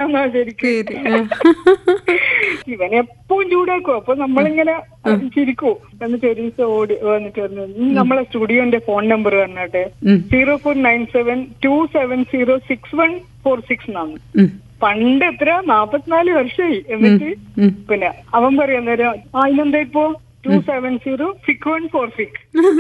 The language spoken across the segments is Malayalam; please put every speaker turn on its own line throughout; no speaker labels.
എന്നാ ശരിക്കും
പേര് ആ.
ഇവൻ എപ്പോഴും ചൂടാക്കും അപ്പൊ നമ്മളിങ്ങനെ ചിരിക്കൂ എന്നിട്ട് ഒരു ദിവസം ഓടി വന്നിട്ട് പറഞ്ഞു "നീ നമ്മളെ സ്റ്റുഡിയോന്റെ ഫോൺ നമ്പർ പറഞ്ഞാട്ടെ
ഉം.
Zero four nine seven two seven zero six one four six എന്നാണ്
ഉം.
പണ്ട് എത്ര നാപ്പത്തിനാല് വർഷമായി എന്നിട്ട്
ഉം.
പിന്നെ അവൻ പറയാൻ നേരം ആ ഇതെന്താ ഇപ്പോ two seven zero six one four six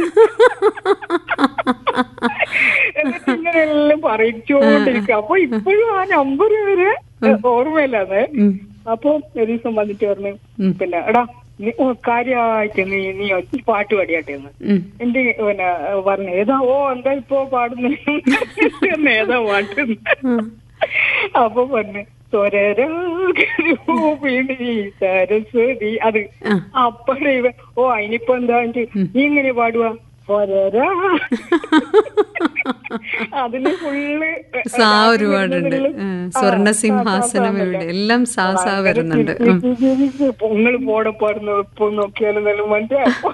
എന്നിട്ട് ഇങ്ങനെ എല്ലാം പറയിച്ചോണ്ടിരിക്കും അപ്പൊ ഇപ്പോഴും ആ നമ്പർ വരെ ഓർമ്മയില്ലാതെ
ഉം.
അപ്പൊ ഒരു ദിവസം വന്നിട്ട് പറഞ്ഞു
ഉം.
പിന്നെ എടാ നീ ഓ, കാര്യായിട്ട് നീ നീ ഒറ്റ പാട്ട് പാടിയാട്ടെ എന്ന്
ഉം.
എന്റെ പിന്നെ പറഞ്ഞു ഏതാ ഓ എന്താ ഇപ്പോ പാടുന്ന ഏതാ പാട്ട്
ഉം.
അപ്പൊ പറഞ്ഞു സ്വരരാഗരൂപിണി സരസ്വതി അത്
ആ.
അപ്പഴേ ഇവ ഓ അതിനിപ്പോ എന്താ എന്നിട്ട് നീ ഇങ്ങനെ പാടുക സ്വരരാ അതിന് ഫുള്ള്
സാ ഒരുപാടുണ്ട് ആ, സ്വർണ്ണ സിംഹാസനം ഇവിടെ എല്ലാം സാ സാ വരുന്നുണ്ട് ഉം.
നിങ്ങൾ പോടെ പാടുന്ന ഇപ്പൊ നോക്കിയാലും നല്ല മനസ്സിലാവും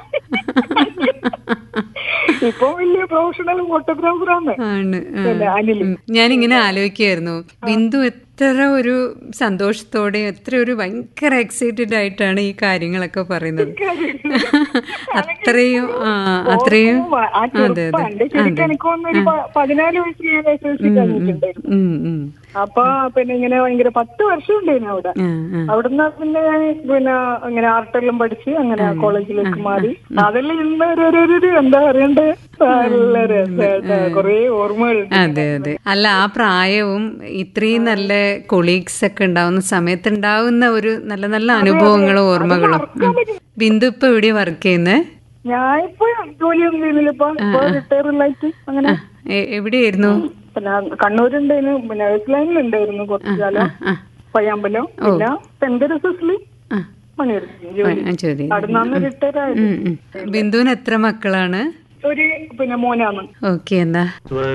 ഇപ്പൊ വലിയ പ്രൊഫഷണൽ ഫോട്ടോഗ്രാഫറാണ്
ആണ് ആ.
പിന്നെ അനില്
ഉം. ഞാനിങ്ങനെ ആലോചിക്കായിരുന്നു ബിന്ദു എത്ര ഒരു സന്തോഷത്തോടെ എത്ര ഒരു ഭയങ്കര എക്സൈറ്റഡ് ആയിട്ടാണ് ഈ കാര്യങ്ങളൊക്കെ പറയുന്നത് അത്രയും ആ അത്രയും
ഓർക്കുമ്പോ ആ
അതെ അതെ
ചെറുപ്പം ശരിക്കും എനിക്ക് തോന്നുന്നു ഒരു പ- പതിനാല് വയസ്സിൽ ഞാൻ എസ് എൽ സി കഴിഞ്ഞിട്ടുണ്ടായിരുന്നു
ഉം, ഉം.
അപ്പൊ പിന്നെ ഇങ്ങനെ ഭയങ്കര പത്ത് വർഷം ഉണ്ടായിരുന്നു അവിടെ
ആ, ആ.
അവിടുന്ന് പിന്നെ ഞാൻ പിന്നെ അങ്ങനെ ആർട്ടെല്ലാം പഠിച്ച് അങ്ങനെ കോളേജിലേക്ക് മാറി അതെല്ലാം ഇന്ന് ഒരു- ഒരു- ഒരു- ഒരു എന്താ പറയണ്ടേ നല്ല രസമായിട്ട് കൊറേ ഓർമ്മകളുണ്ട്
അതെ അതെ അല്ല ആ പ്രായവും ഇത്രയും നല്ല കൊളീഗ്സ് ഒക്കെ ഉണ്ടാവുന്ന സമയത്ത് ഉണ്ടാവുന്ന ഒരു നല്ല നല്ല അനുഭവങ്ങളും ഓർമ്മകളും ഉം. ബിന്ദു ഇപ്പൊ എവിടെയാ വർക്ക് ചെയ്യുന്നത്
ഞാൻ ഇപ്പൊ ജോലിയൊന്നും ചെയ്യുന്നില്ല ഇപ്പൊ ഇപ്പൊ റിട്ടയറിലായിട്ട് അങ്ങനെ
എവിടെയായിരുന്നു
പിന്നെ കണ്ണൂരുണ്ടായിരുന്നു പിന്നെ ലൈനിലുണ്ടായിരുന്നു കുറച്ചു കാലം
ആ
പയ്യാമ്പലം പിന്നെ സെന്റ് തെരേസസില്
ആ
പണിയെടുത്തു ജോലി
ആ, ചോദ്യം
അവിടെ നിന്ന് റിട്ടയർ ആയത്
ഉം, ഉം. ബിന്ദുവിന് എത്ര മക്കളാണ്
ഒരു പിന്നെ മോനാണ്
ഓക്കെ എന്നാ